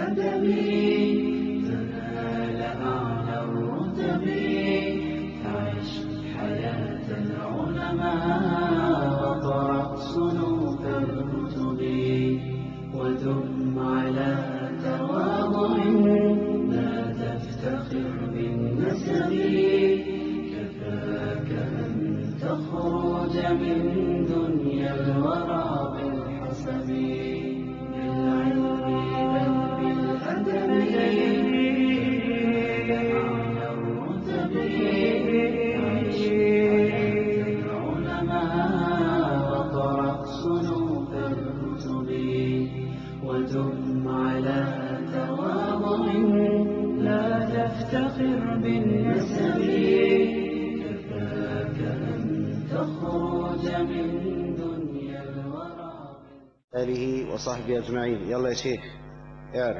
بالأدب تنال أعلى الرتب فعش حياة العلماء وقرأ صنوف الكتب ودم على تواضع لا تفتخر بالنسب كفاك أن تخرج من دنيا الورى بالحسب بالعلم بل بالأدب على الرتب عيش حياة العلماء وقرأ صنوف الكتب ودم على تواضع لا تفتخر بالنسب كفاك أن تخرج من دنيا الورى آله وصحبه أجمعين يلا يا شيخ اعرف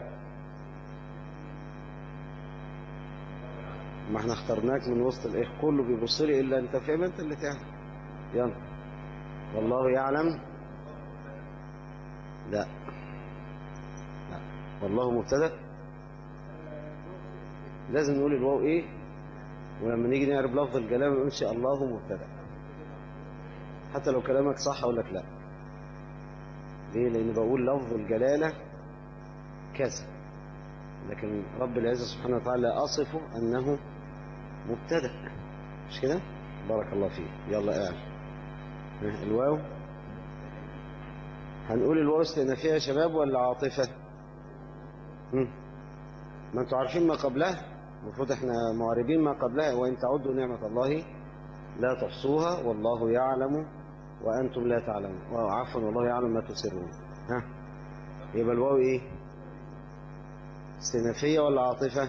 ما احنا اخترناك من وسط الايه كله بيبص لي الا انت فاهم انت اللي تعرف يلا والله يعلم لا لا والله مبتدا لازم نقول الواو ايه ولما نيجي نعرف لفظ الكلام نقول ان شاء الله مبتدا حتى لو كلامك صح اقول لك لا ليه لان بقول لفظ الجلاله كذا لكن رب العزه سبحانه وتعالى اصفه انه مبتدا مش كده بارك الله فيك يلا اعرف ها، الواو هنقول الواو استئنافيه يا شباب ولا عاطفه هم؟ ما انتوا عارفين ما قبلها المفروض احنا معربين ما قبلها وان تعدوا نعمه الله لا تحصوها والله يعلم وانتم لا تعلمون وعفوا والله يعلم ما تسرون ها يبقى الواو ايه استئنافيه ولا عاطفه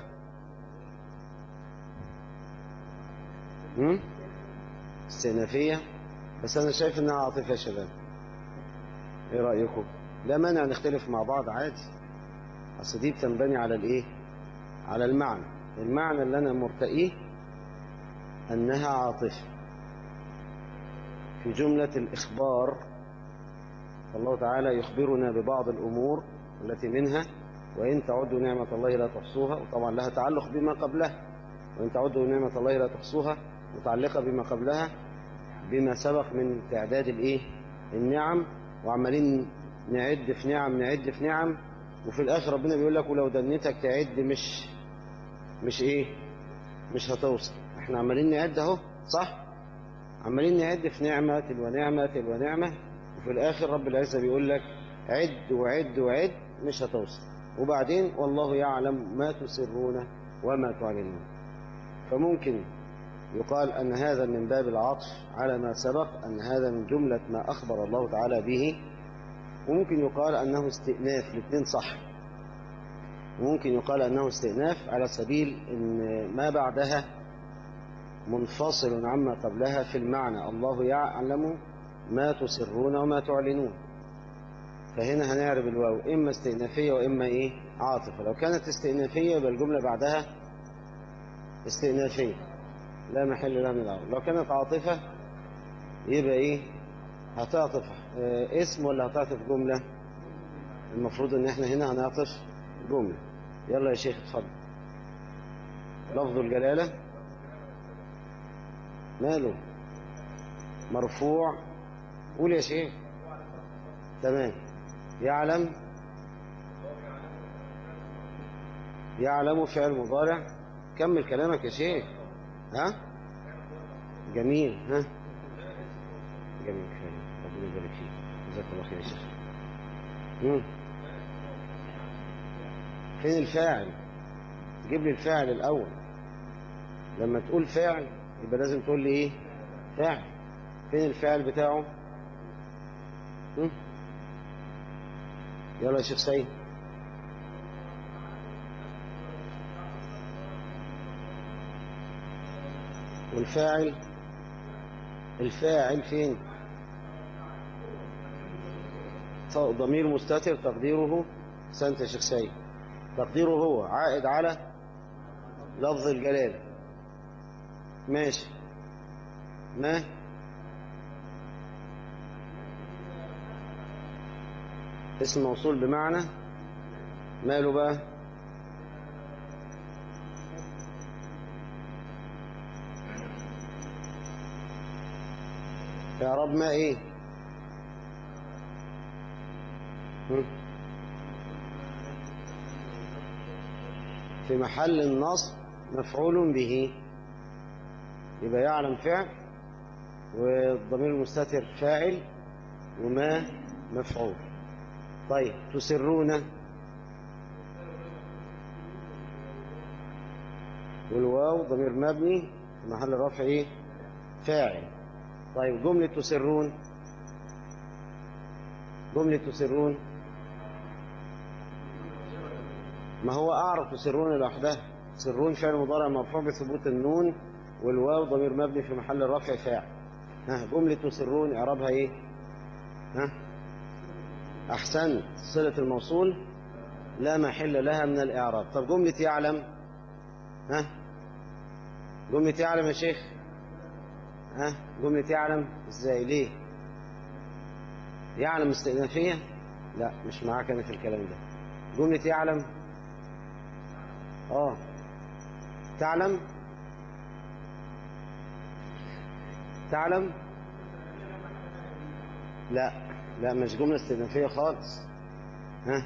هم؟ استئنافيه بس انا شايف انها عاطفه يا شباب ايه رايكم لا مانع نختلف مع بعض عادي اصل دي بتنبني على الايه على المعنى المعنى اللي انا مرتقيه انها عاطفه في جمله الاخبار الله تعالى يخبرنا ببعض الامور التي منها وان تعدوا نعمه الله لا تحصوها وطبعا لها تعلق بما قبلها وان تعدوا نعمه الله لا تحصوها متعلقه بما قبلها بما سبق من تعداد الايه النعم وعمالين نعد في نعم نعد في نعم وفي الاخر ربنا بيقول لك ولو دنيتك تعد مش مش ايه مش هتوصل احنا عمالين نعد اهو صح عمالين نعد في نعمة تلو نعمة تلو نعمة وفي الاخر رب العزة بيقول لك عد وعد وعد مش هتوصل وبعدين والله يعلم ما تسرون وما تعلنون فممكن يقال أن هذا من باب العطف على ما سبق أن هذا من جملة ما أخبر الله تعالى به وممكن يقال أنه استئناف الاثنين صح وممكن يقال أنه استئناف على سبيل أن ما بعدها منفصل عما قبلها في المعنى الله يعلم ما تسرون وما تعلنون فهنا هنعرف الواو إما استئنافية وإما إيه عاطفة لو كانت استئنافية يبقى الجملة بعدها استئنافية لا محل لها من الأمر لو كانت عاطفة يبقى إيه هتعطف آه، اسم ولا هتعطف جملة المفروض ان احنا هنا هنعطف جملة يلا يا شيخ اتفضل لفظ الجلالة ماله مرفوع قول يا شيخ تمام يعلم يعلم فعل مضارع كمل كلامك يا شيخ ها جميل ها جميل خير ربنا يبارك فيك جزاك الله خير يا شيخ مم. فين الفاعل جيب لي الفاعل الاول لما تقول فاعل يبقى لازم تقول لي ايه فاعل فين الفاعل بتاعه مم. يلا يا شيخ سيد والفاعل الفاعل فين ضمير مستتر تقديره سنت يا شيخ سيد تقديره هو عائد على لفظ الجلالة ماشي ما اسم موصول بمعنى ماله بقى إعراب ما إيه هم؟ في محل النصب مفعول به يبقى يعلم فعل والضمير المستتر فاعل وما مفعول طيب تسرون والواو ضمير مبني في محل رفع ايه فاعل طيب جملة تسرون جملة تسرون ما هو أعرف تسرون لوحدها تسرون فعل مضارع مرفوع بثبوت النون والواو ضمير مبني في محل رفع فاعل ها جملة تسرون إعرابها إيه ها أحسنت صلة الموصول لا محل لها من الإعراب طب جملة يعلم ها جملة يعلم يا شيخ ها جملة يعلم ازاي ليه يعلم استئنافية لا مش معاك انا في الكلام ده جملة يعلم اه تعلم تعلم لا لا مش جملة استئنافية خالص ها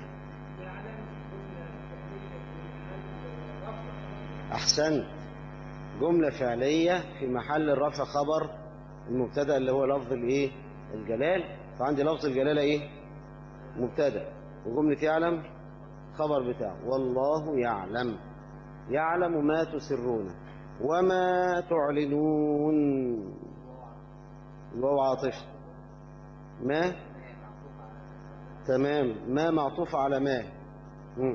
أحسنت جملة فعلية في محل الرفع خبر المبتدا اللي هو لفظ الايه الجلال فعندي لفظ الجلالة ايه مبتدا وجملة يعلم خبر بتاعه والله يعلم يعلم ما تسرون وما تعلنون الواو عاطفة ما تمام ما معطوف على ما مم.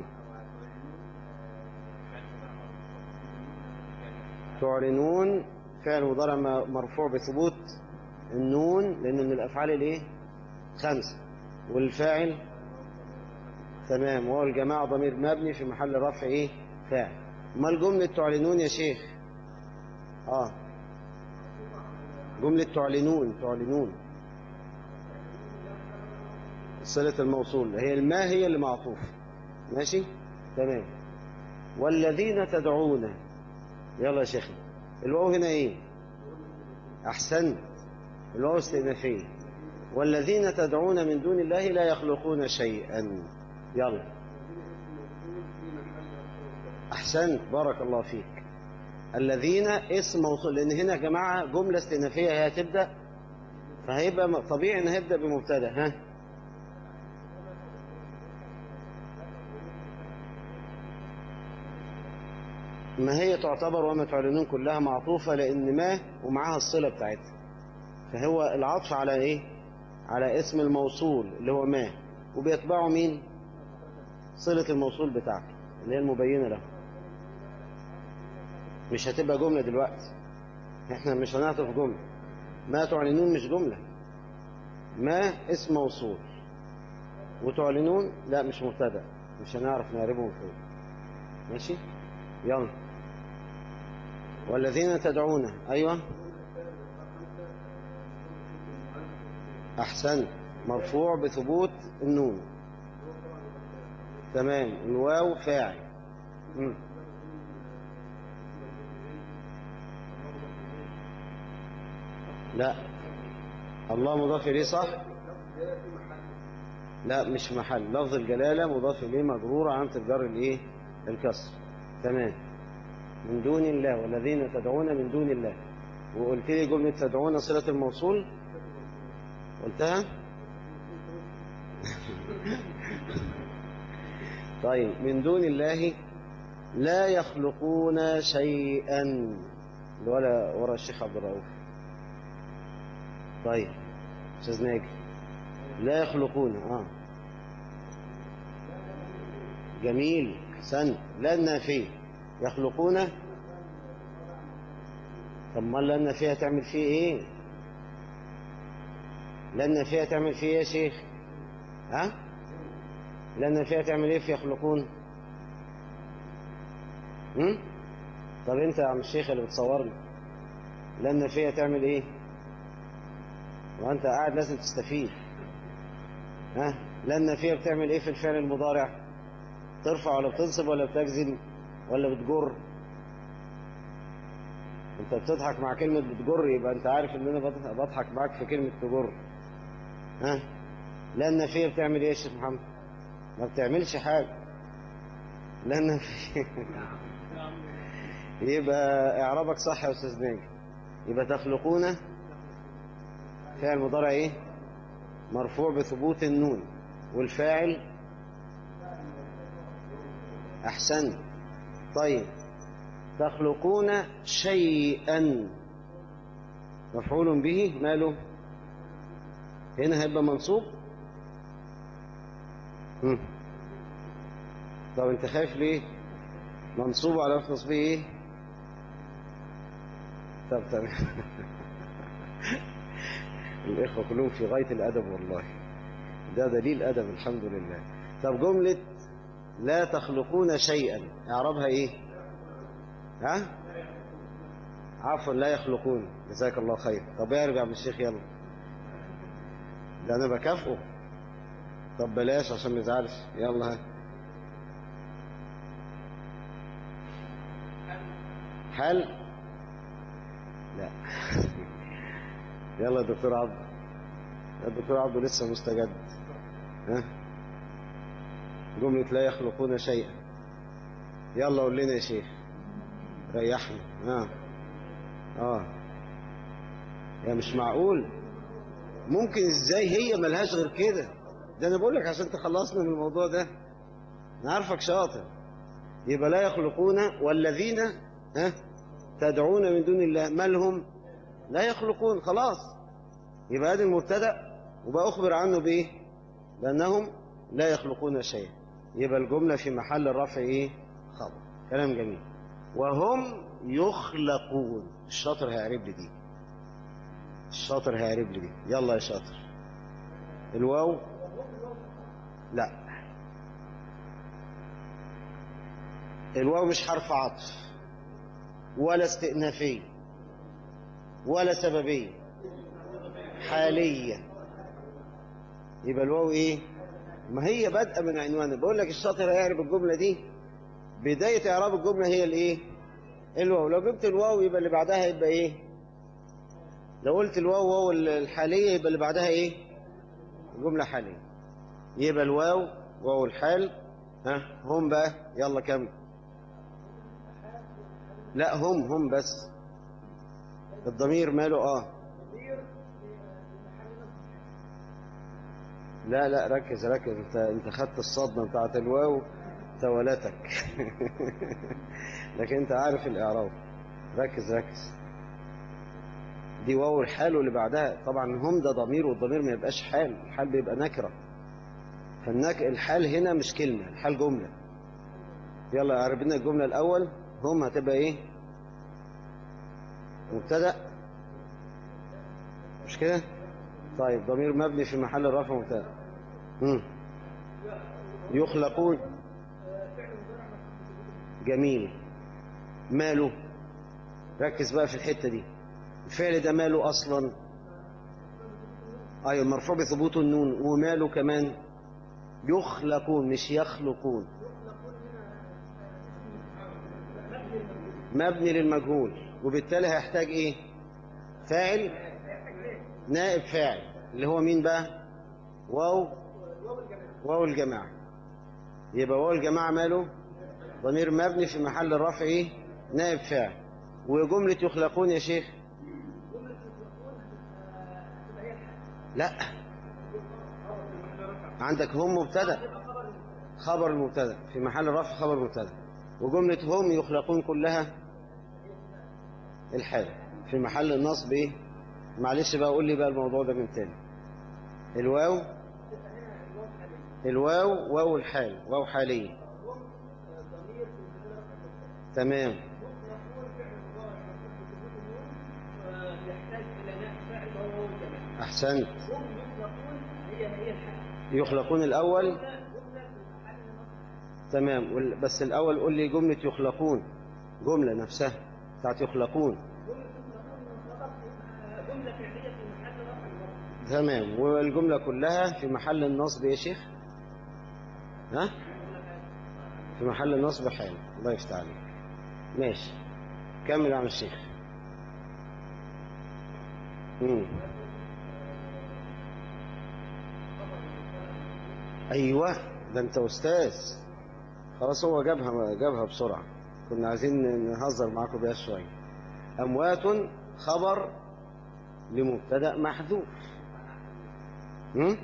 تعلنون فعل مضارع م- مرفوع بثبوت النون لأن من الأفعال الإيه؟ خمسة والفاعل تمام وهو الجماعة ضمير مبني في محل رفع إيه؟ فاعل ما الجملة تعلنون يا شيخ؟ آه جملة تعلنون تعلنون صلة الموصول هي الماء هي اللي معطوف ماشي تمام والذين تدعون يلا يا شيخ الواو هنا ايه احسنت الواو استئنافيه والذين تدعون من دون الله لا يخلقون شيئا يلا احسنت بارك الله فيك الذين اسم موصول لان هنا يا جماعه جمله استئنافيه هي هتبدا فهيبقى طبيعي ان هيبدا بمبتدا ها ما هي تعتبر وما تعلنون كلها معطوفة لأن ما ومعاها الصلة بتاعتها فهو العطف على إيه؟ على اسم الموصول اللي هو ما وبيتبعه مين؟ صلة الموصول بتاعته اللي هي المبينة له مش هتبقى جملة دلوقتي احنا مش هنعطف جملة ما تعلنون مش جملة ما اسم موصول وتعلنون لا مش مبتدا مش هنعرف نعربهم فين ماشي يلا والذين تدعون أيوة أحسن مرفوع بثبوت النون تمام الواو فاعل مم. لا الله مضاف إليه صح لا مش محل لفظ الجلالة مضاف إليه مجرور عن الجر الإيه الكسر تمام من دون الله والذين تدعون من دون الله وقلت لي جملة تدعون صلة الموصول قلتها طيب من دون الله لا يخلقون شيئا ولا ورا الشيخ عبد الرؤوف طيب استاذ ناجي لا يخلقون اه جميل احسنت لا النافيه يخلقون طب ما لا النافيه تعمل فيه ايه لا النافيه تعمل فيه ايه يا شيخ ها لا النافيه تعمل ايه في يخلقون هم؟ طب انت يا عم الشيخ اللي بتصورني لا النافيه تعمل ايه وانت قاعد لازم تستفيد ها لا النافيه بتعمل ايه في الفعل المضارع بترفع ولا بتنصب ولا بتجزم ولا بتجر انت بتضحك مع كلمة بتجر يبقى انت عارف ان انا بضح- بضحك معاك في كلمة تجر ها لا النفية بتعمل ايه يا شيخ محمد ما بتعملش حاجة لا النفية يبقى اعرابك صح يا استاذ ناجي يبقى تخلقون فعل مضارع ايه مرفوع بثبوت النون والفاعل احسنت طيب تخلقون شيئا مفعول به ماله هنا هيبقى منصوب هم. طب انت خايف ليه منصوب على في نصبه ايه طب تمام الاخوه كلهم في غايه الادب والله ده دليل ادب الحمد لله طب جمله لا تخلقون شيئا اعرابها ايه ها عفوا لا يخلقون جزاك الله خير طب ارجع من الشيخ يلا ده انا بكافئه طب بلاش عشان ما يزعلش يلا ها حل لا يلا يا دكتور عبد الدكتور عبده لسه مستجد ها جملة لا يخلقون شيئا يلا قول لنا يا شيخ ريحنا اه اه يا مش معقول ممكن ازاي هي ملهاش غير كده ده انا بقول لك عشان تخلصنا من الموضوع ده انا عارفك شاطر يبقى لا يخلقون والذين ها تدعون من دون الله ما لهم لا يخلقون خلاص يبقى هذا المبتدا وبقى اخبر عنه بايه بانهم لا يخلقون شيئا يبقى الجمله في محل الرفع ايه خبر كلام جميل وهم يخلقون الشاطر هيعرب لي دي الشاطر هيعرب لي دي يلا يا شاطر الواو لا الواو مش حرف عطف ولا استئنافية ولا سببية حالية يبقى الواو ايه ما هي بادئه من عنوانها بقول لك الشاطر هيعرف الجملة دي بداية اعراب الجملة هي الايه الواو لو جبت الواو يبقى اللي بعدها يبقى ايه لو قلت الواو واو الحالية يبقى اللي بعدها ايه جملة حالية يبقى الواو واو الحال ها هم بقى يلا كمل لا هم هم بس الضمير ماله اه لا لا ركز ركز انت انت خدت الصدمه بتاعت الواو تولتك لكن انت عارف الاعراب ركز ركز دي واو الحال واللي بعدها طبعا هم ده ضمير والضمير ما يبقاش حال الحال بيبقى نكره فالنك الحال هنا مش كلمه الحال جمله يلا اعرب لنا الجمله الاول هم هتبقى ايه مبتدا مش كده طيب ضمير مبني في محل الرفع مبتدا مم. يخلقون جميل ماله ركز بقى في الحته دي الفعل ده ماله اصلا ايوه مرفوع بثبوت النون وماله كمان يخلقون مش يخلقون مبني للمجهول وبالتالي هيحتاج ايه فاعل نائب فاعل اللي هو مين بقى واو واو الجماعة يبقى واو الجماعة ماله ضمير مبني في محل الرفع ايه نائب فاعل وجملة يخلقون يا شيخ لا عندك هم مبتدا خبر المبتدا في محل رفع خبر مبتدا وجملة هم يخلقون كلها الحال في محل النصب ايه معلش بقى قول لي بقى الموضوع ده من تاني الواو الواو واو الحال واو حالية تمام أحسنت يخلقون الأول تمام وال- بس الأول قول لي جملة يخلقون جملة نفسها بتاعت يخلقون تمام والجملة كلها في محل النصب يا شيخ ها في محل نصب حال الله يفتح عليك ماشي كمل يا عم الشيخ مم. ايوه ده انت استاذ خلاص هو جابها جابها بسرعه كنا عايزين نهزر معاكم بيها شويه اموات خبر لمبتدا محذوف هم؟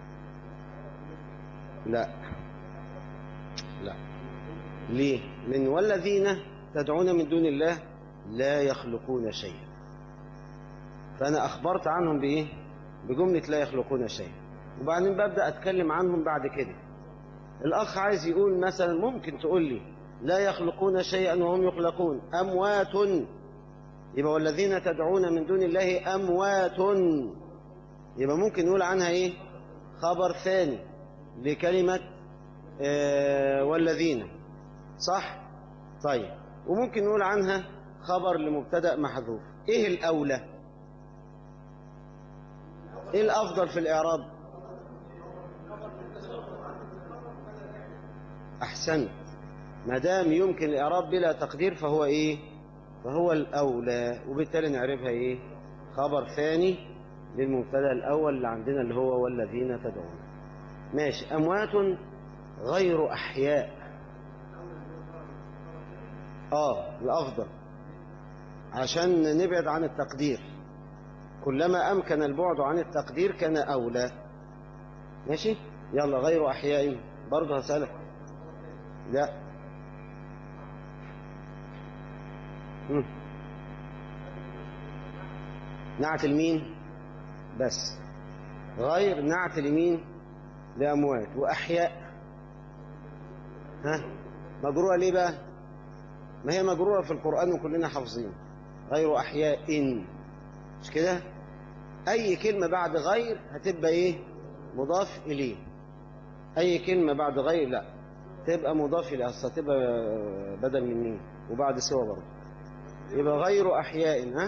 لا لا ليه من والذين تدعون من دون الله لا يخلقون شيئا فأنا أخبرت عنهم بإيه بجملة لا يخلقون شيئا وبعدين ببدأ أتكلم عنهم بعد كده الأخ عايز يقول مثلا ممكن تقول لي لا يخلقون شيئا وهم يخلقون أموات يبقى والذين تدعون من دون الله أموات يبقى ممكن نقول عنها إيه خبر ثاني لكلمة آه والذين صح طيب وممكن نقول عنها خبر لمبتدا محذوف ايه الاولى ايه الافضل في الاعراب احسنت ما دام يمكن الاعراب بلا تقدير فهو ايه فهو الاولى وبالتالي نعرفها ايه خبر ثاني للمبتدا الاول اللي عندنا اللي هو والذين تدعون ماشي اموات غير احياء اه الافضل عشان نبعد عن التقدير كلما امكن البعد عن التقدير كان اولى ماشي يلا غير احياء برضه هسالك لا مم. نعت المين بس غير نعت اليمين لأموات وأحياء ها مجروءة ليه بقى ما هي مجروءة في القرآن وكلنا حافظين غير أحياء إن مش كده أي كلمة بعد غير هتبقى إيه مضاف إليه أي كلمة بعد غير لا تبقى مضاف إليه أصلا تبقى بدل من مين وبعد سوى برضه يبقى غير أحياء ها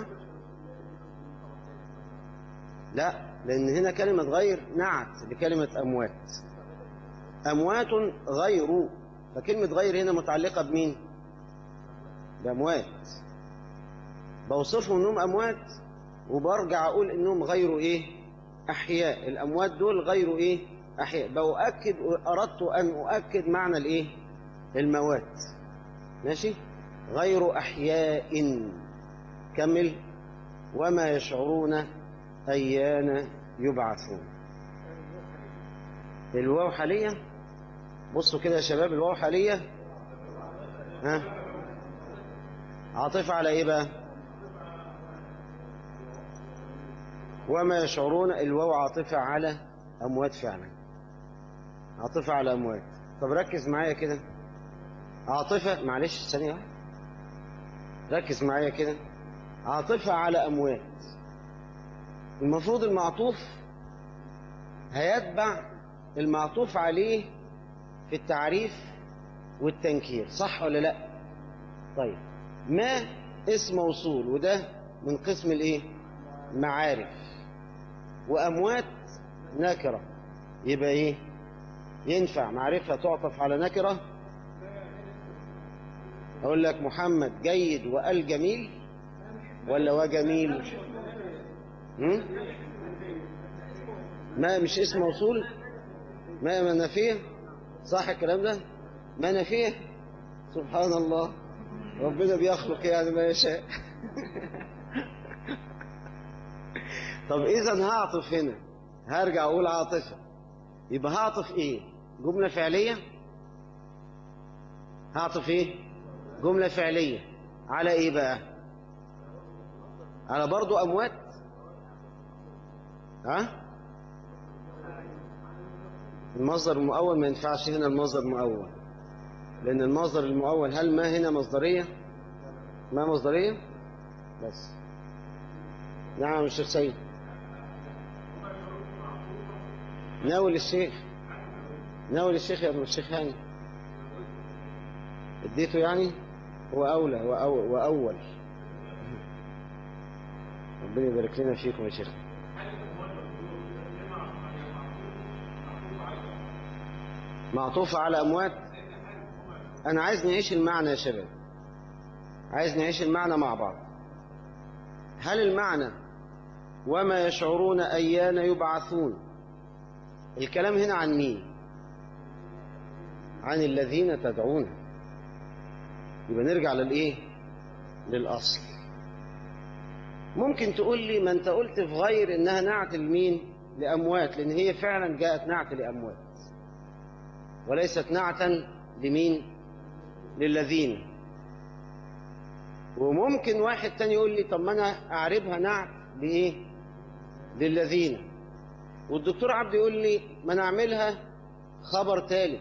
لا لأن هنا كلمة غير نعت لكلمة أموات أموات غير فكلمة غير هنا متعلقة بمين بأموات بوصفهم أنهم أموات وبرجع أقول أنهم غير إيه أحياء الأموات دول غير إيه أحياء بأؤكد أردت أن أؤكد معنى الإيه الموات ماشي غير أحياء كمل وما يشعرون أيان يبعثون الواو حالية بصوا كده يا شباب الواو حالية ها عاطفة على ايه بقى وما يشعرون الواو عاطفة على أموات فعلا عاطفة على أموات طب ركز معايا كده عاطفة معلش ثانية واحدة. ركز معايا كده عاطفة على أموات المفروض المعطوف هيتبع المعطوف عليه في التعريف والتنكير صح ولا لا طيب ما اسم موصول وده من قسم الايه معارف واموات نكره يبقى ايه ينفع معرفه تعطف على نكره اقول لك محمد جيد وقال جميل ولا وجميل هم؟ ما مش اسم موصول ما منافيه صح الكلام ده منافيه سبحان الله ربنا بيخلق يعني ما يشاء طب اذا هعطف هنا هرجع اقول عاطفه يبقى هعطف ايه جمله فعليه هعطف ايه جمله فعليه على ايه بقى على برضو اموات ها المصدر المؤول ما ينفعش هنا المصدر المؤول لأن المصدر المؤول هل ما هنا مصدرية ما مصدرية بس نعم الشيخ سيد ناول الشيخ ناول الشيخ يا ابن الشيخ هاني اديته يعني هو أولى وأول, وأول. ربنا يبارك لنا فيكم يا شيخ معطوفة على أموات أنا عايز نعيش المعنى يا شباب عايز نعيش المعنى مع بعض هل المعنى وما يشعرون أيان يبعثون الكلام هنا عن مين عن الذين تدعون يبقى نرجع للإيه للأصل ممكن تقول لي ما انت قلت في غير انها نعت لمين لأموات لأن هي فعلا جاءت نعت لأموات وليست نعتا لمين للذين وممكن واحد تاني يقول لي طب ما انا اعربها نعت لايه للذين والدكتور عبد يقول لي ما انا اعملها خبر ثالث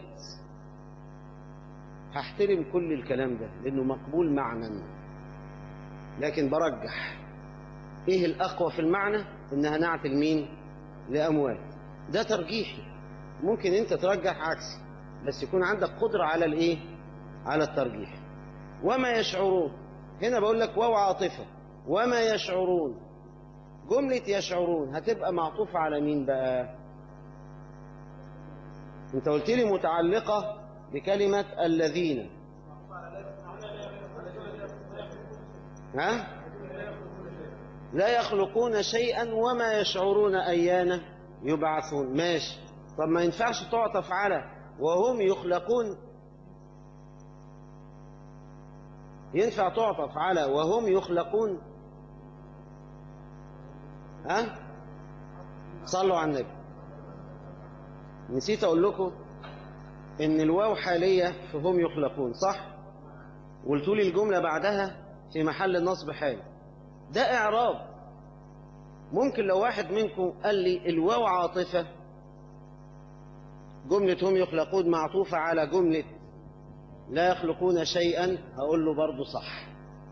هحترم كل الكلام ده لانه مقبول معنى لكن برجح ايه الاقوى في المعنى انها نعت لمين لاموات ده ترجيحي ممكن انت ترجح عكسي بس يكون عندك قدرة على الايه على الترجيح وما يشعرون هنا بقول لك واو عاطفة وما يشعرون جملة يشعرون هتبقى معطوفة على مين بقى انت قلت لي متعلقة بكلمة الذين ها لا يخلقون شيئا وما يشعرون أيان يبعثون ماشي طب ما ينفعش تعطف على وهم يخلقون ينفع تعطف على وهم يخلقون ها صلوا على النبي نسيت اقول لكم ان الواو حاليه في هم يخلقون صح قلتوا لي الجمله بعدها في محل النصب حال ده اعراب ممكن لو واحد منكم قال لي الواو عاطفه جمله هم يخلقون معطوفه على جمله لا يخلقون شيئا هقول له برضه صح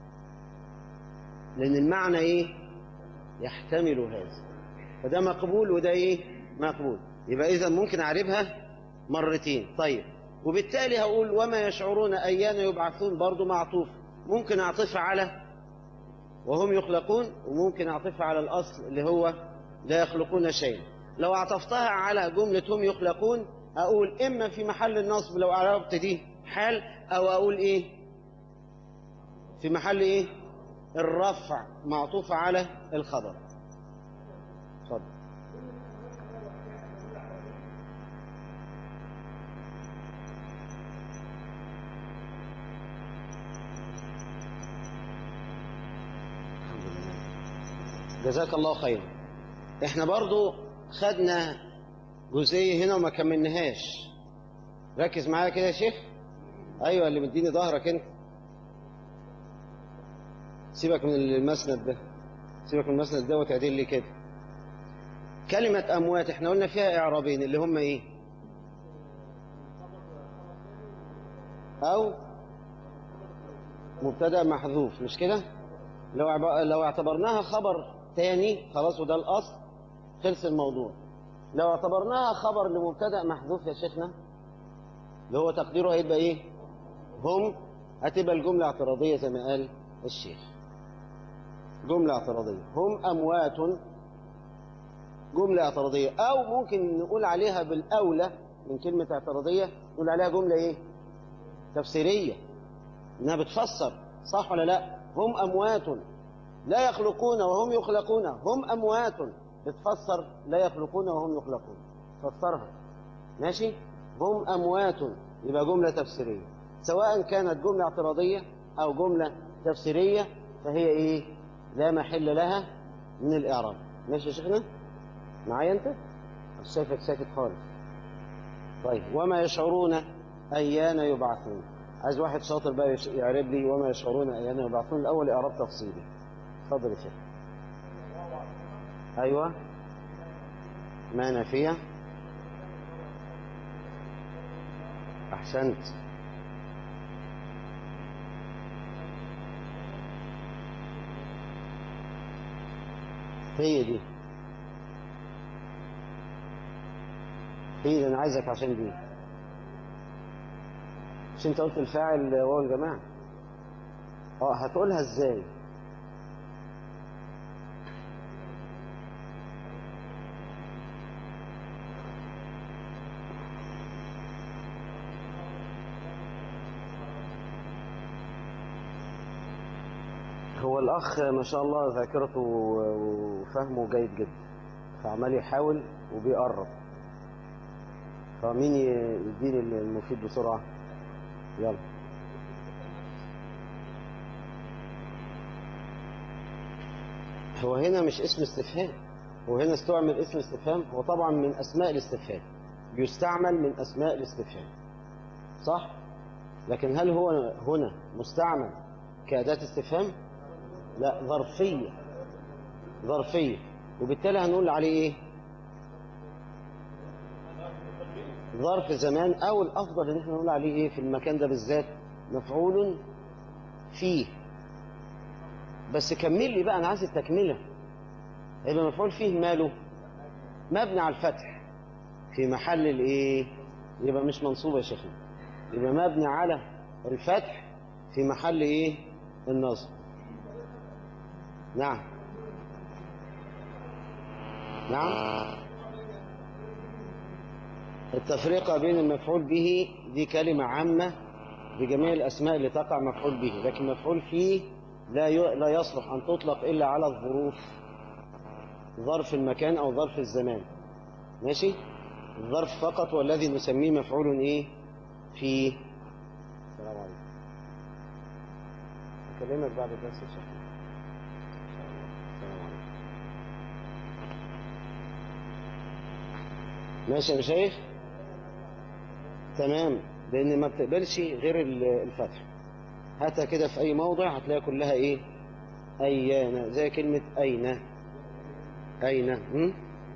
لأن المعنى إيه يحتمل هذا فده مقبول وده إيه مقبول يبقى إذا ممكن أعربها مرتين طيب وبالتالي هقول وما يشعرون أيان يبعثون برضه معطوف ممكن أعطفها على وهم يخلقون وممكن أعطفها على الأصل اللي هو لا يخلقون شيئا لو أعطفتها على جملة هم يخلقون أقول إما في محل النصب لو أعربت دي حال أو أقول إيه في محل إيه الرفع معطوف على الخبر اتفضل الحمد لله جزاك الله خيرا احنا برضو خدنا جزئية هنا وما كملناهاش ركز معايا كده يا شيخ ايوه اللي مديني ظهرك انت سيبك من المسند ده سيبك من المسند ده وتعديل لي كده كلمة أموات احنا قلنا فيها إعرابين اللي هم إيه أو مبتدأ محذوف مش كده لو عب... لو اعتبرناها خبر تاني خلاص وده الأصل خلص الموضوع لو اعتبرناها خبر لمبتدأ محذوف يا شيخنا اللي هو تقديره هيبقى ايه هم هتبقى الجملة اعتراضية زي ما قال الشيخ جملة اعتراضية هم أموات جملة اعتراضية أو ممكن نقول عليها بالأولى من كلمة اعتراضية نقول عليها جملة إيه تفسيرية إنها بتفسر صح ولا لا هم أموات لا يخلقون وهم يخلقون هم أموات بتفسر لا يخلقون وهم يخلقون فسرها ماشي هم أموات يبقى جملة تفسيرية سواء كانت جملة اعتراضية أو جملة تفسيرية فهي إيه لا محل لها من الإعراب ماشي يا شيخنا معايا أنت مش شايفك ساكت خالص طيب وما يشعرون أيان يبعثون عايز واحد شاطر بقى يش- يعرب لي وما يشعرون أيان يبعثون الأول إعراب تفصيلي اتفضل يا شيخ أيوه ما نافية أحسنت هي دي هي دي أنا عايزك عشان دي مش أنت قلت الفاعل واو الجماعة اه هتقولها ازاي هو الأخ ما شاء الله ذاكرته و- وفهمه جيد جدا فعمال يحاول وبيقرب فمين ي- يديني المفيد بسرعة يلا هو هنا مش اسم استفهام هو هنا استعمل اسم استفهام هو طبعا من أسماء الاستفهام بيستعمل من أسماء الاستفهام صح لكن هل هو هنا مستعمل كأداة استفهام لا ظرفية ظرفية وبالتالي هنقول عليه ايه ظرف زمان او الافضل ان احنا نقول عليه ايه في المكان ده بالذات مفعول فيه بس كمل لي بقى انا عايز التكمله يبقى مفعول فيه ماله مبني على الفتح في محل الايه يبقى مش منصوب يا شيخنا يبقى مبني على الفتح في محل ايه النصب نعم نعم التفرقة بين المفعول به دي كلمة عامة بجميع الأسماء اللي تقع مفعول به لكن مفعول فيه لا ي- لا يصلح أن تطلق إلا على الظروف ظرف المكان أو ظرف الزمان ماشي الظرف فقط هو الذي نسميه مفعول إيه فيه السلام عليكم أكلمك بعد الدرس إن شاء الله إن شاء الله. السلام عليكم ماشي يا شيخ تمام لان ما بتقبلش غير ال- الفتح هاتها كده في اي موضع هتلاقي كلها ايه ايانا زي كلمة اين اين هم؟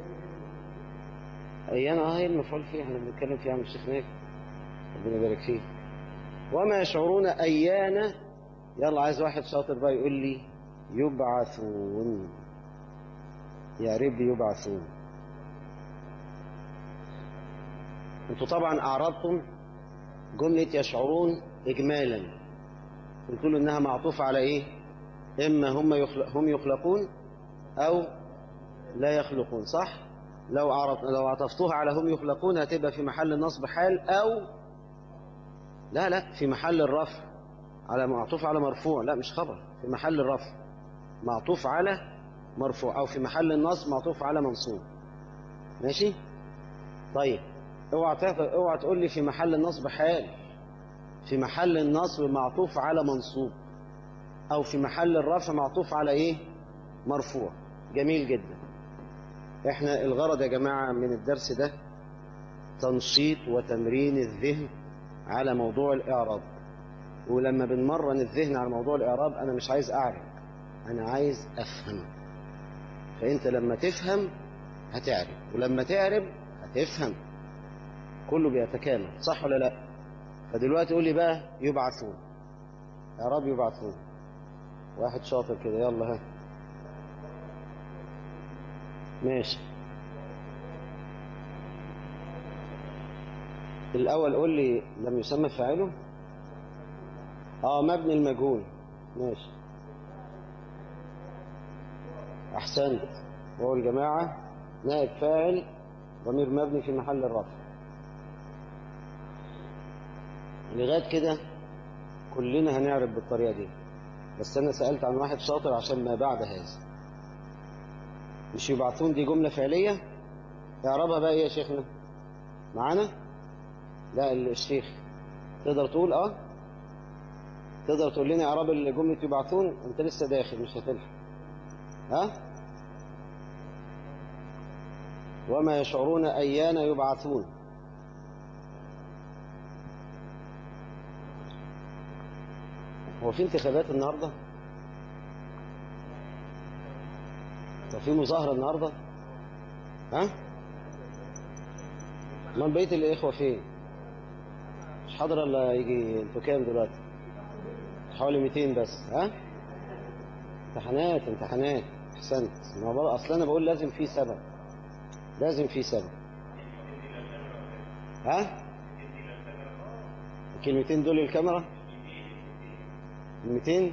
ايانا اه هي المفعول فيها احنا بنتكلم فيها عن الشيخ ناجي ربنا يبارك فيه وما يشعرون ايانا يلا عايز واحد شاطر بقى يقول لي يبعثون يا رب يبعثون انتوا طبعا اعرضتم جملة يشعرون اجمالا قلت له انها معطوفة على ايه اما هم يخلق هم يخلقون او لا يخلقون صح لو عرف لو عطفتوها على هم يخلقون هتبقى في محل النصب حال او لا لا في محل الرفع على معطوف على مرفوع لا مش خبر في محل الرفع معطوف على مرفوع او في محل النصب معطوف على منصوب ماشي طيب اوعى تعرف- اوعى تقول لي في محل النصب حال في محل النصب معطوف على منصوب او في محل الرفع معطوف على ايه مرفوع جميل جدا احنا الغرض يا جماعة من الدرس ده تنشيط وتمرين الذهن على موضوع الاعراب ولما بنمرن الذهن على موضوع الاعراب انا مش عايز اعرف انا عايز افهم فانت لما تفهم هتعرف ولما تعرف هتفهم كله بيتكامل صح ولا لا فدلوقتي قول لي بقى يبعثون يا رب يبعثون واحد شاطر كده يلا ها ماشي الأول قول لي لم يسمى فاعله اه مبني المجهول ماشي أحسنت وهو الجماعة نائب فاعل ضمير مبني في محل الرفع لغاية كده كلنا هنعرف بالطريقة دي بس أنا سألت عن واحد شاطر عشان ما بعد هذا مش يبعثون دي جملة فعلية اعربها بقى ايه يا شيخنا معانا لا الشيخ تقدر تقول اه تقدر تقول لنا اعراب الجملة يبعثون انت لسه داخل مش هتلحق ها وما يشعرون ايان يبعثون هو في انتخابات النهارده طب في مظاهرة النهاردة ها امال بقية الإخوة فين مش حاضر الا يجي انتوا كام دلوقتي حوالي 200 بس ها امتحانات امتحانات احسنت ما بقى اصل انا بقول لازم في سبب لازم في سبب ها الكلمتين دول الكاميرا ال 200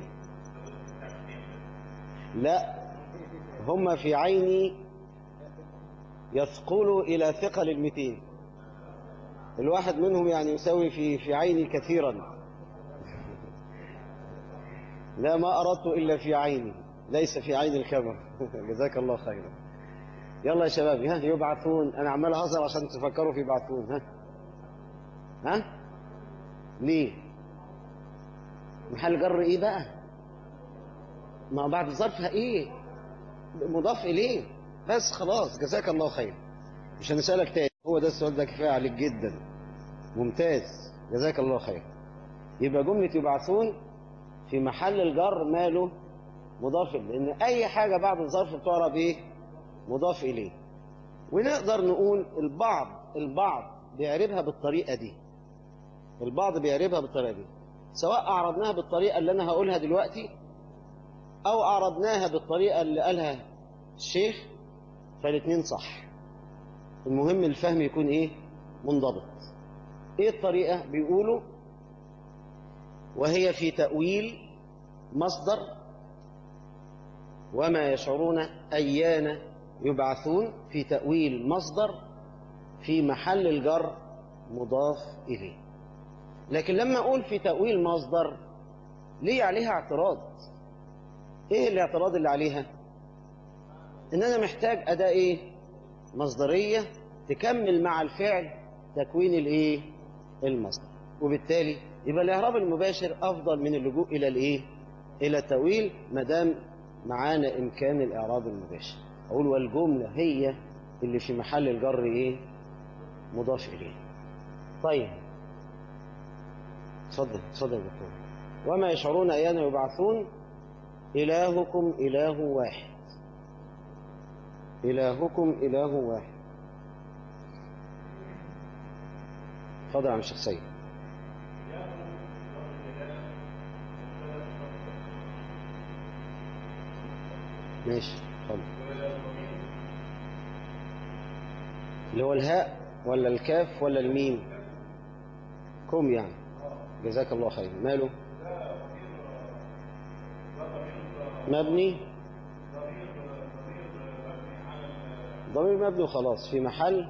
لا هم في عيني يثقلوا إلى ثقل المتين الواحد منهم يعني يساوي في في عيني كثيرا لا ما أردت إلا في عيني ليس في عين الكبر جزاك الله خيرا يلا يا شباب ها يبعثون أنا عمال أهزر عشان تفكروا في يبعثون ها ها ليه محل جر إيه بقى ما بعد ظرفها إيه مضاف إليه بس خلاص جزاك الله خير مش هنسألك تاني هو ده السؤال ده كفاية عليك جدا ممتاز جزاك الله خير يبقى جملة يبعثون في محل الجر ماله مضاف إليه لأن أي حاجة بعد الظرف بتعرف إيه مضاف إليه ونقدر نقول البعض البعض بيعربها بالطريقة دي البعض بيعربها بالطريقة دي سواء أعرضناها بالطريقة اللي أنا هقولها دلوقتي أو أعرضناها بالطريقة اللي قالها الشيخ فالاثنين صح المهم الفهم يكون إيه منضبط إيه الطريقة بيقولوا وهي في تأويل مصدر وما يشعرون أيان يبعثون في تأويل مصدر في محل الجر مضاف إليه لكن لما أقول في تأويل مصدر ليه عليها اعتراض إيه الاعتراض اللي عليها إن أنا محتاج أداة إيه مصدرية تكمل مع الفعل تكوين الإيه المصدر وبالتالي يبقى الإعراب المباشر أفضل من اللجوء إلى الإيه إلى التأويل ما دام معانا إمكان الإعراب المباشر أقول والجملة هي اللي في محل الجر إيه مضاف إليه طيب اتفضل اتفضل يا دكتور وما يشعرون أيان يبعثون إلهكم إله واحد إلهكم إله واحد اتفضل يا عم الشيخ سيد ماشي اتفضل اللي هو الهاء ولا الكاف ولا الميم كم يعني جزاك الله خير ماله مبني ضمير مبني وخلاص في محل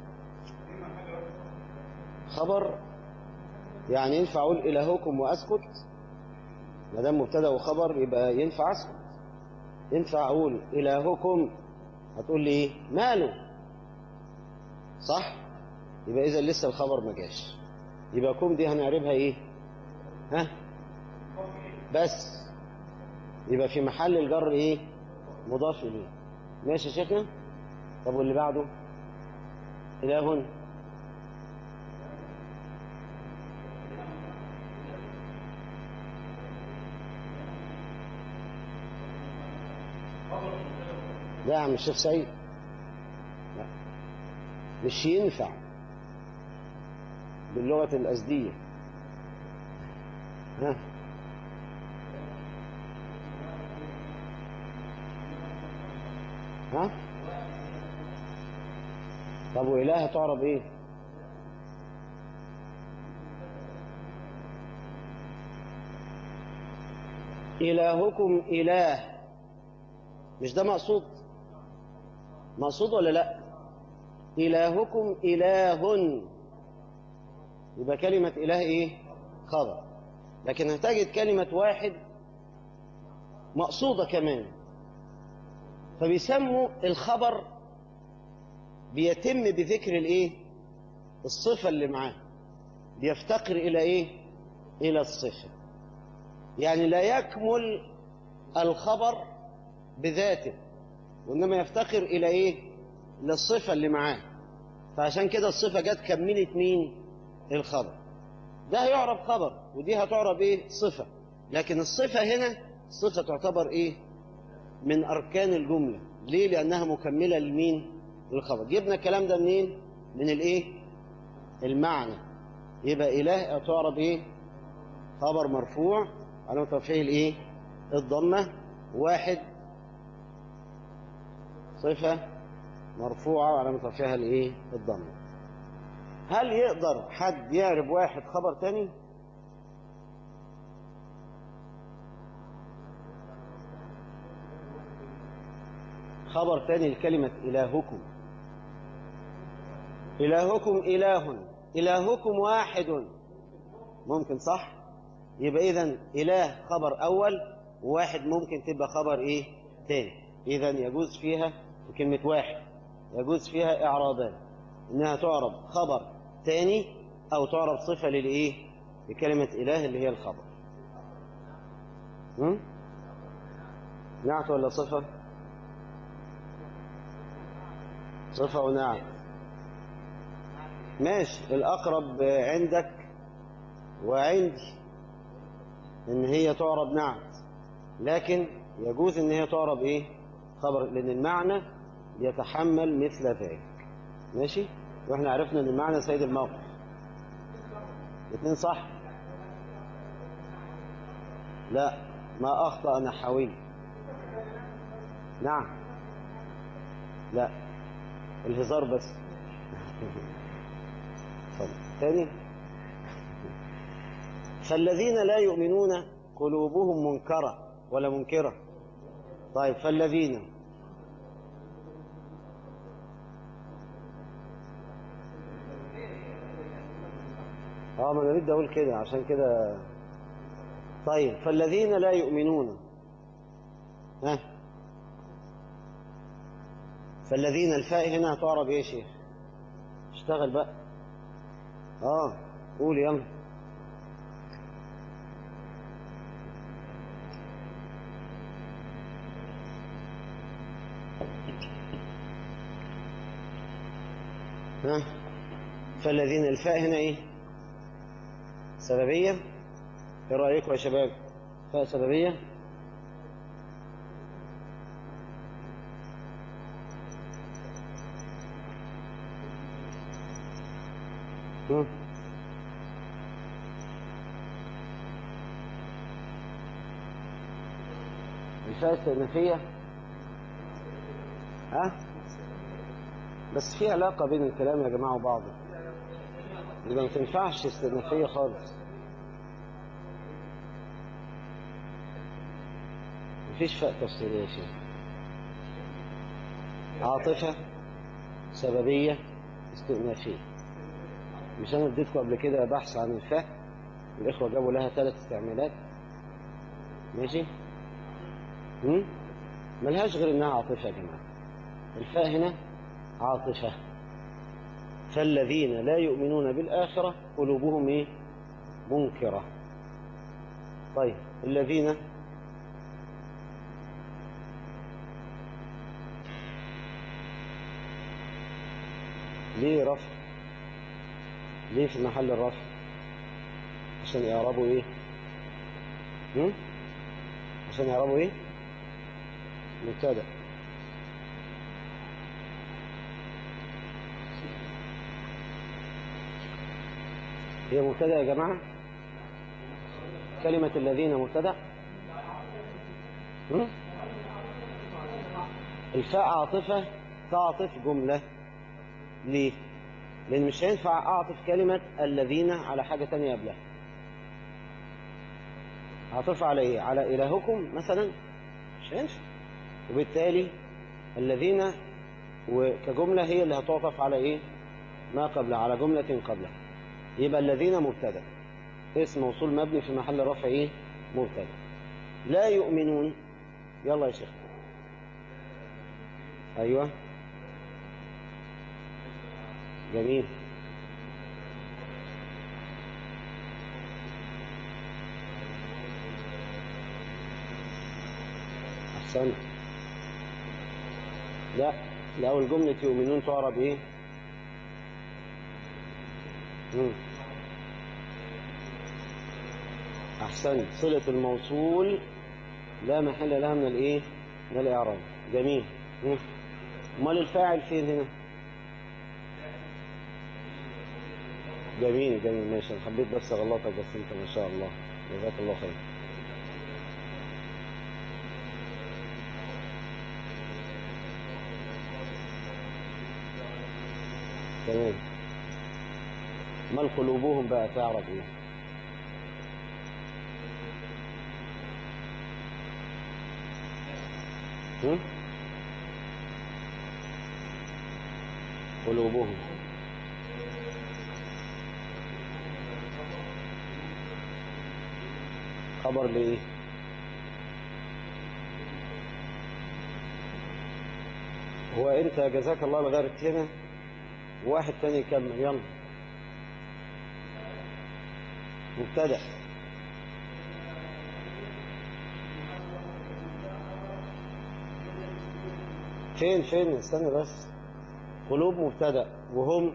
خبر يعني ينفع اقول الهكم واسكت ما دام مبتدا وخبر يبقى ينفع اسكت ينفع اقول الهكم هتقول لي ايه ماله صح يبقى اذا لسه الخبر ما جاش يبقى كم دي هنعربها ايه ها بس يبقى في محل الجر ايه مضاف اليه ماشي يا شيخنا طب واللي بعده اله لا يا عم الشيخ سعيد لا مش ينفع باللغة الأزدية ها ها طب وإله تعرف إيه إلهكم إله مش ده مقصود مقصود ولا لا إلهكم إله يبقى كلمة إله إيه خبر لكن هتجد كلمة واحد مقصودة كمان فبيسموا الخبر بيتم بذكر الإيه الصفة اللي معاه بيفتقر إلى إيه إلى الصفة يعني لا يكمل الخبر بذاته وإنما يفتقر إلى إيه للصفة اللي معاه فعشان كده الصفة جت كملت مين الخبر ده هيعرف خبر ودي هتعرف ايه صفة لكن الصفة هنا صفة تعتبر ايه من اركان الجملة ليه لانها مكملة لمين للخبر جبنا الكلام ده منين من الايه المعنى يبقى اله تعرف ايه خبر مرفوع على ترفيه الايه الضمة واحد صفة مرفوعة وعلامة رفعها الايه الضمة هل يقدر حد يعرف واحد خبر تاني خبر تاني لكلمة إلهكم إلهكم إله إلهكم واحد ممكن صح يبقى إذا إله خبر أول وواحد ممكن تبقى خبر إيه تاني إذا يجوز فيها كلمة واحد يجوز فيها إعرابان إنها تعرب خبر تاني أو تعرب صفة للإيه لكلمة إله اللي هي الخبر هم؟ نعت ولا صفة صفة ونعت ماشي الأقرب عندك وعندي إن هي تعرب نعت لكن يجوز إن هي تعرب إيه خبر لأن المعنى يتحمل مثل ذلك ماشي وإحنا عرفنا إن المعنى سيد الموقف الاثنين صح لا ما أخطأ نحوي نعم لا الهزار بس اتفضل تاني فالذين لا يؤمنون قلوبهم منكرة ولا منكرة طيب فالذين اه ما انا بدي اقول كده عشان كده طيب فالذين لا يؤمنون ها فالذين الفاء هنا هتعرب ايه يا شيخ اشتغل بقى اه قول يلا ها فالذين الفاء هنا ايه سببية ايه رأيكم يا شباب فاء سببية هم. الفاء استئنافية ها بس في علاقة بين الكلام يا جماعة وبعضه يبقى ما تنفعش استئنافية خالص مفيش فاء تفصيلية يا شيخ عاطفة سببية استئنافية مش انا اديتكم قبل كده بحث عن الفاء الاخوة جابوا لها ثلاث استعمالات ماشي هم؟ ملهاش غير انها عاطفة يا جماعة الفاء هنا عاطفة فالذين لا يؤمنون بالآخرة قلوبهم إيه؟ منكرة طيب الذين ليه رفع ليه في محل الرفع عشان يعربوا ايه هم؟ عشان يعربوا ايه مبتدأ هي مبتدا يا جماعة كلمة الذين مبتدا هم؟ الفاء عاطفة تعطف جملة ليه لأن مش هينفع أعطف كلمة الذين على حاجة تانية قبلها عاطفة على إيه على إلهكم مثلا مش هينفع وبالتالي الذين وكجملة هي اللي هتعطف على إيه ما قبلها على جملة قبلها يبقى الذين مبتدا اسم موصول مبني في محل رفع ايه مبتدا لا يؤمنون يلا يا شيخ ايوه جميل احسنت لا الاول جمله يؤمنون تعرب ايه مم. أحسنت صلة الموصول لا محل لها من الإيه؟ من الإعراب جميل مم. أمال الفاعل فين هنا؟ جميل جميل ماشي أنا حبيت بس أغلطك بس أنت ما شاء الله جزاك الله خير تمام امال قلوبهم بقى تعرف ايه هم؟ قلوبهم خبر لإيه هو أنت جزاك الله لغاية هنا وواحد تاني يكمل يلا مبتدأ فين فين استنى بس قلوب مبتدأ وهم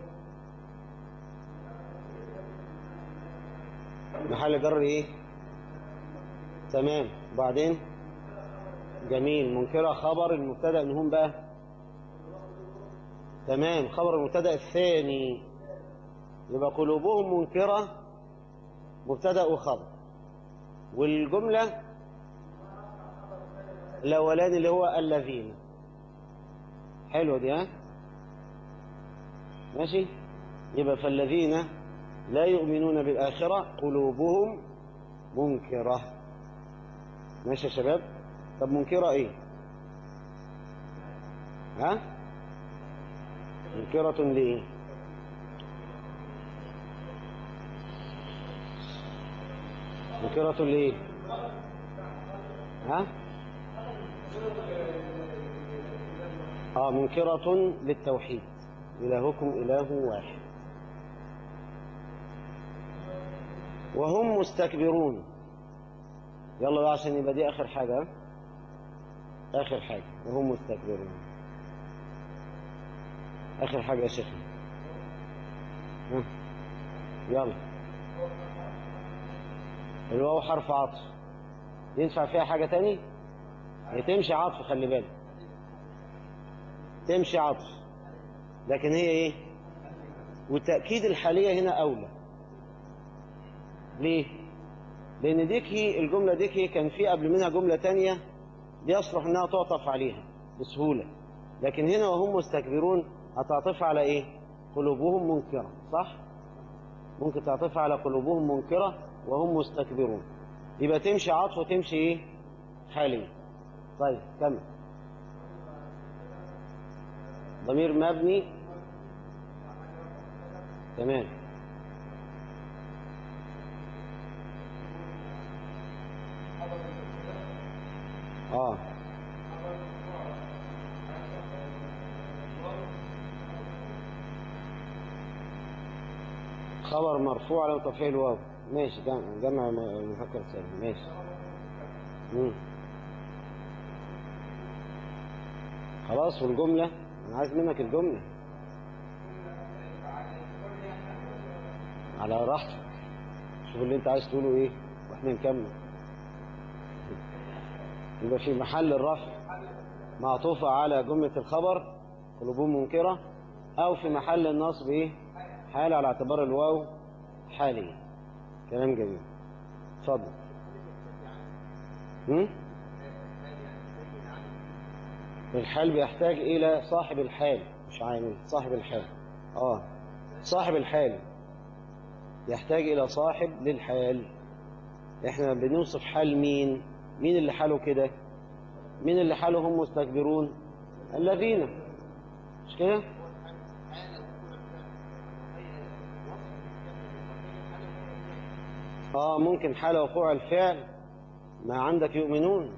محل جر ايه تمام وبعدين جميل منكرة خبر المبتدأ ان هم بقى تمام خبر المبتدأ الثاني يبقى قلوبهم منكرة مبتدأ وخبر والجملة الأولاني اللي هو الذين حلو دي ها ماشي يبقى فالذين لا يؤمنون بالآخرة قلوبهم منكرة ماشي يا شباب طب منكرة ايه ها منكرة لإيه منكرة لإيه ها اه منكرة للتوحيد إلهكم إله واحد وهم مستكبرون يلا بقى عشان يبقى دي آخر حاجة ها؟ آخر حاجة وهم مستكبرون آخر حاجة يا شيخنا ها؟ يلا الواو حرف عطف ينفع فيها حاجة تاني هي تمشي عطف خلي بالك تمشي عطف لكن هي ايه والتأكيد الحالية هنا أولى ليه لأن ديكي الجملة ديكي كان في قبل منها جملة تانية يصلح انها تعطف عليها بسهولة لكن هنا وهم مستكبرون هتعطف على ايه قلوبهم منكرة صح ممكن تعطف على قلوبهم منكرة وهم مستكبرون يبقى تمشي عطف وتمشي ايه حاليا طيب كمل ضمير مبني تمام اه خبر مرفوع على ترفيع الواو ماشي جمع جمع مفكر سالم ماشي مم. خلاص والجملة أنا عايز منك الجملة على راحتك شوف اللي أنت عايز تقوله إيه وإحنا نكمل يبقى في محل الرفع معطوفة على جملة الخبر قلوبهم منكرة أو في محل النصب إيه حال على اعتبار الواو حاليا كلام جميل اتفضل هم؟ الحال بيحتاج إلى صاحب الحال مش عامل صاحب الحال آه صاحب الحال يحتاج إلى صاحب للحال إحنا بنوصف حال مين مين اللي حاله كده مين اللي حالهم مستكبرون الذين مش كده اه ممكن حال وقوع الفعل ما عندك يؤمنون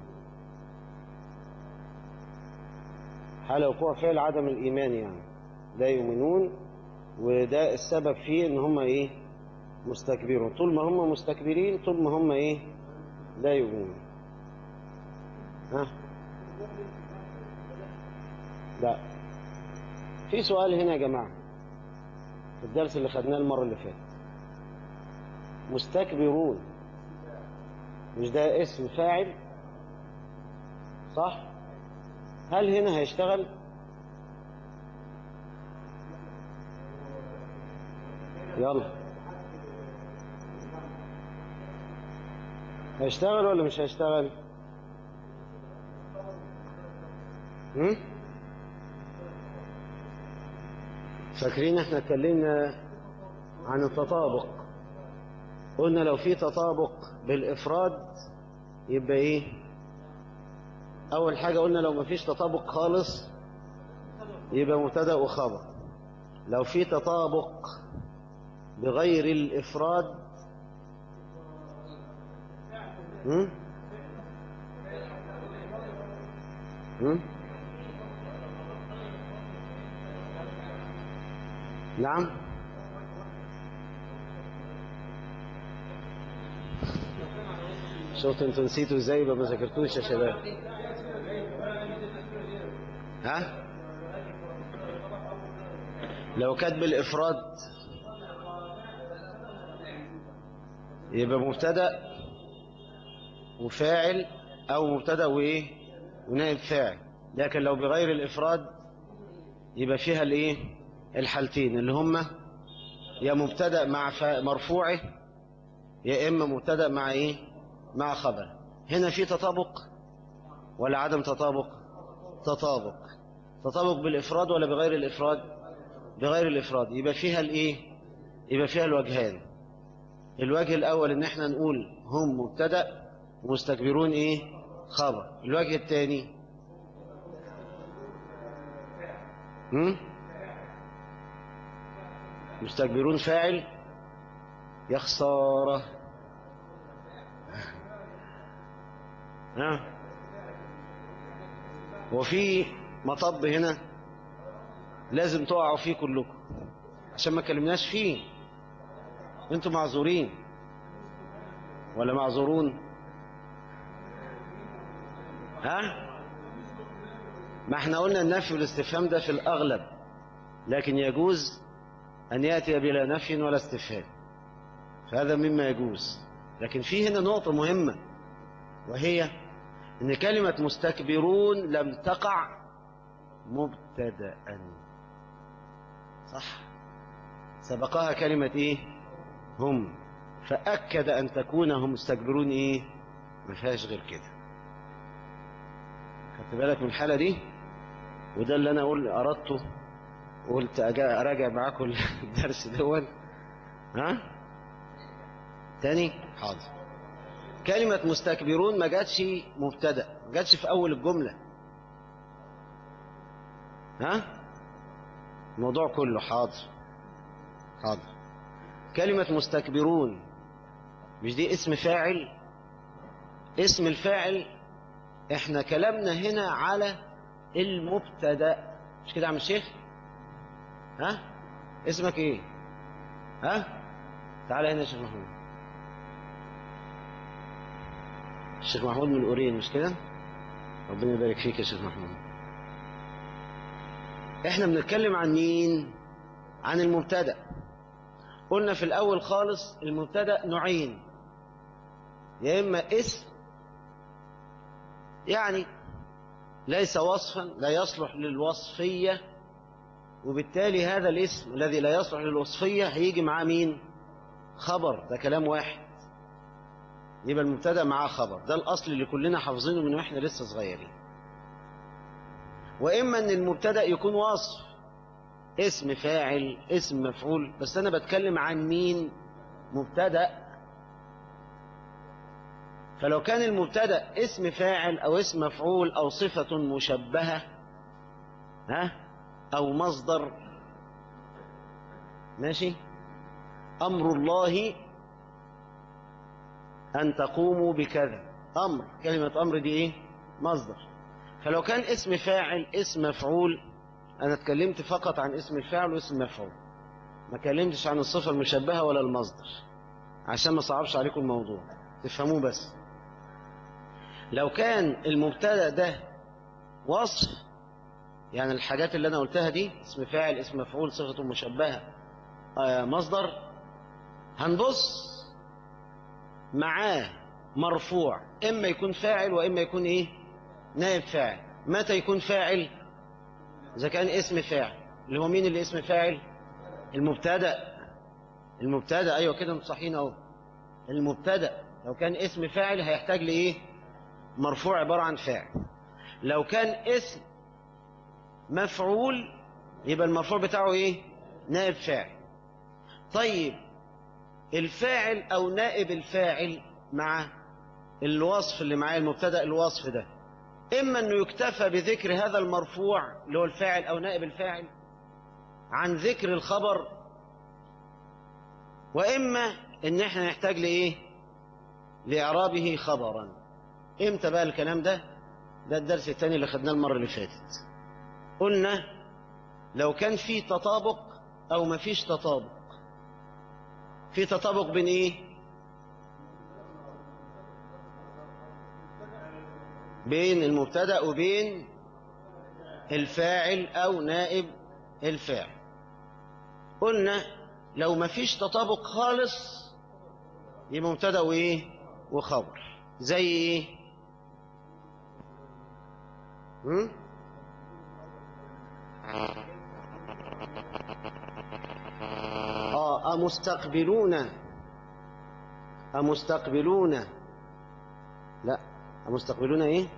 حال وقوع فعل عدم الإيمان يعني لا يؤمنون وده السبب فيه ان هم ايه مستكبرون طول ما هم مستكبرين طول ما هم ايه لا يؤمنون ها لا في سؤال هنا يا جماعة في الدرس اللي خدناه المرة اللي فاتت مستكبرون مش ده اسم فاعل صح هل هنا هيشتغل يلا هيشتغل ولا مش هيشتغل هم؟ فاكرين احنا اتكلمنا عن التطابق قلنا لو في تطابق بالإفراد يبقى ايه أول حاجة قلنا لو مفيش تطابق خالص يبقى مبتدا وخبر لو في تطابق بغير الإفراد هم؟ هم؟ نعم شفت انتوا نسيتوا ازاي يبقى ما ذاكرتوش يا شباب ها لو كانت بالافراد يبقى مبتدا وفاعل او مبتدا وايه ونائب فاعل لكن لو بغير الافراد يبقى فيها الايه الحالتين اللي هما يا مبتدا مع فا- مرفوعه يا اما مبتدا مع ايه مع خبر هنا في تطابق ولا عدم تطابق تطابق تطابق بالافراد ولا بغير الافراد بغير الافراد يبقى فيها الايه يبقى فيها الوجهان الوجه الاول ان احنا نقول هم مبتدا ومستكبرون ايه خبر الوجه الثاني هم؟ مستكبرون فاعل يا خساره ها وفي مطب هنا لازم تقعوا فيه كلكم عشان ما كلمناش فيه انتوا معذورين ولا معذورون ها ما احنا قلنا النفي والاستفهام ده في الاغلب لكن يجوز ان ياتي بلا نفي ولا استفهام فهذا مما يجوز لكن في هنا نقطه مهمه وهي ان كلمه مستكبرون لم تقع مبتدا صح سبقها كلمه ايه هم فاكد ان تكون هم مستكبرون ايه ما فيهاش غير كده خدت بالك من الحاله دي وده اللي انا اقول اردته قلت أجا- اراجع معاكم الدرس دول ها تاني حاضر كلمة مستكبرون ما جاتش مبتدأ ما جاتش في أول الجملة ها الموضوع كله حاضر حاضر كلمة مستكبرون مش دي اسم فاعل اسم الفاعل احنا كلامنا هنا على المبتدأ مش كده يا عم الشيخ ها اسمك ايه ها تعالى هنا يا شيخ محمود الشيخ محمود من الأورين مش كده ربنا يبارك فيك يا شيخ محمود احنا بنتكلم عن مين عن المبتدا قلنا في الأول خالص المبتدا نوعين يا إما اسم يعني ليس وصفا لا يصلح للوصفية وبالتالي هذا الاسم الذي لا يصلح للوصفية هيجي معاه مين خبر ده كلام واحد يبقى المبتدا معاه خبر ده الاصل اللي كلنا حافظينه من واحنا لسه صغيرين واما ان المبتدا يكون وصف اسم فاعل اسم مفعول بس انا بتكلم عن مين مبتدا فلو كان المبتدا اسم فاعل او اسم مفعول او صفه مشبهه ها او مصدر ماشي امر الله أن تقوموا بكذا أمر كلمة أمر دي إيه مصدر فلو كان اسم فاعل اسم مفعول أنا اتكلمت فقط عن اسم الفاعل واسم مفعول ما كلمتش عن الصفة المشبهة ولا المصدر عشان ما صعبش عليكم الموضوع تفهموه بس لو كان المبتدا ده وصف يعني الحاجات اللي أنا قلتها دي اسم فاعل اسم مفعول صفة مشبهة آه مصدر هنبص معاه مرفوع إما يكون فاعل وإما يكون إيه نائب فاعل متى يكون فاعل إذا كان اسم فاعل اللي هو مين اللي اسم فاعل المبتدا المبتدا أيوة كده صحيين أهو المبتدا لو كان اسم فاعل هيحتاج لإيه مرفوع عبارة عن فاعل لو كان اسم مفعول يبقى المرفوع بتاعه إيه نائب فاعل طيب الفاعل او نائب الفاعل مع الوصف اللي معاه المبتدا الوصف ده اما انه يكتفى بذكر هذا المرفوع اللي هو الفاعل او نائب الفاعل عن ذكر الخبر واما ان احنا نحتاج لايه لإعرابه خبرا امتى بقى الكلام ده ده الدرس الثاني اللي خدناه المرة اللي فاتت قلنا لو كان في تطابق أو ما فيش تطابق في تطابق بين إيه بين المبتدأ وبين الفاعل أو نائب الفاعل قلنا لو ما فيش تطابق خالص يبقى مبتدأ وإيه وخبر زي إيه هم؟ آه أمستقبلون أمستقبلون لا أمستقبلون إيه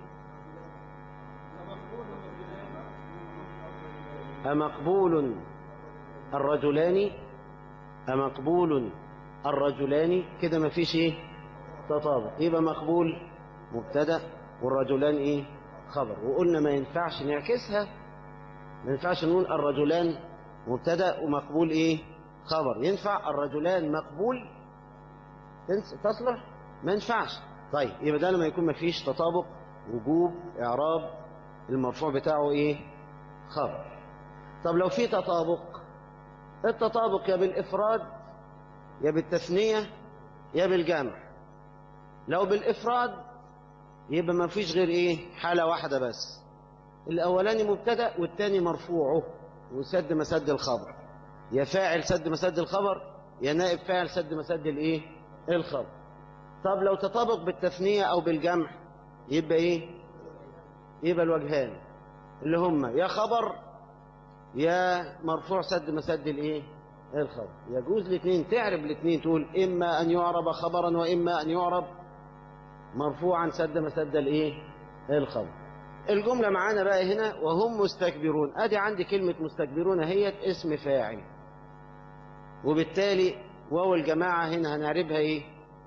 أمقبول الرجلان أمقبول الرجلان كده ما فيش إيه تطابق يبقى مقبول مبتدأ والرجلان إيه خبر وقلنا ما ينفعش نعكسها ما ينفعش نقول الرجلان مبتدأ ومقبول إيه خبر ينفع الرجلان مقبول تصلح ما ينفعش طيب يبقى ده لما يكون ما فيش تطابق وجوب إعراب المرفوع بتاعه إيه خبر طب لو في تطابق التطابق يا بالإفراد يا بالتثنية يا بالجمع لو بالإفراد يبقى ما فيش غير إيه حالة واحدة بس الأولاني مبتدأ والتاني مرفوعه وسد مسد الخبر يا فاعل سد مسد الخبر يا نائب فاعل سد مسد الإيه الخبر طب لو تطابق بالتثنية أو بالجمع يبقى إيه يبقى الوجهان اللي هم يا خبر يا مرفوع سد مسد الايه الخبر يجوز الاثنين تعرف الاثنين تقول اما ان يعرب خبرا واما ان يعرب مرفوعا سد مسد الايه الخبر الجملة معانا بقى هنا وهم مستكبرون ادي عندي كلمة مستكبرون هي اسم فاعل وبالتالي واو الجماعة هنا هنعربها ايه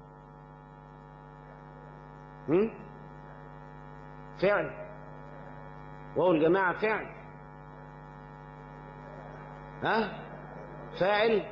هم؟ فعل واو الجماعة فعل ها فاعل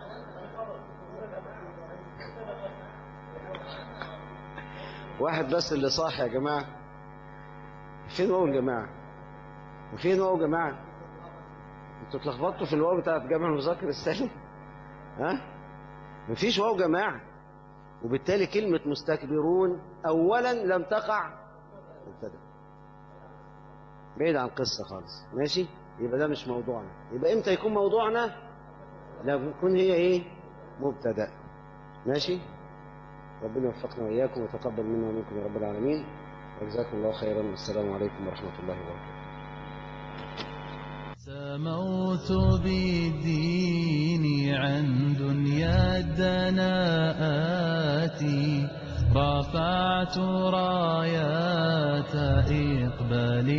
واحد بس اللي صاح يا جماعة فين واو الجماعة وفين واو جماعة انتوا اتلخبطتوا في الواو بتاعت جمع المذكر السالم ها مفيش واو جماعة وبالتالي كلمة مستكبرون أولا لم تقع مبتدا بعيد عن القصة خالص ماشي يبقى ده مش موضوعنا يبقى امتى يكون موضوعنا لو يكون هي ايه مبتدا ماشي ربنا يوفقنا واياكم ويتقبل منا ومنكم يا رب العالمين وجزاكم الله خيرا والسلام عليكم ورحمه الله وبركاته سموت بالدين عن دنيا الدناءات رفعت رايات إقبال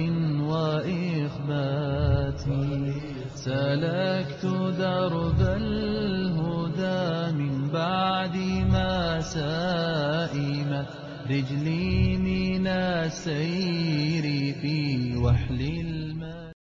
وإخبات سلكت درب الهدى من بعد ما سائمت رجلي من السير في وحل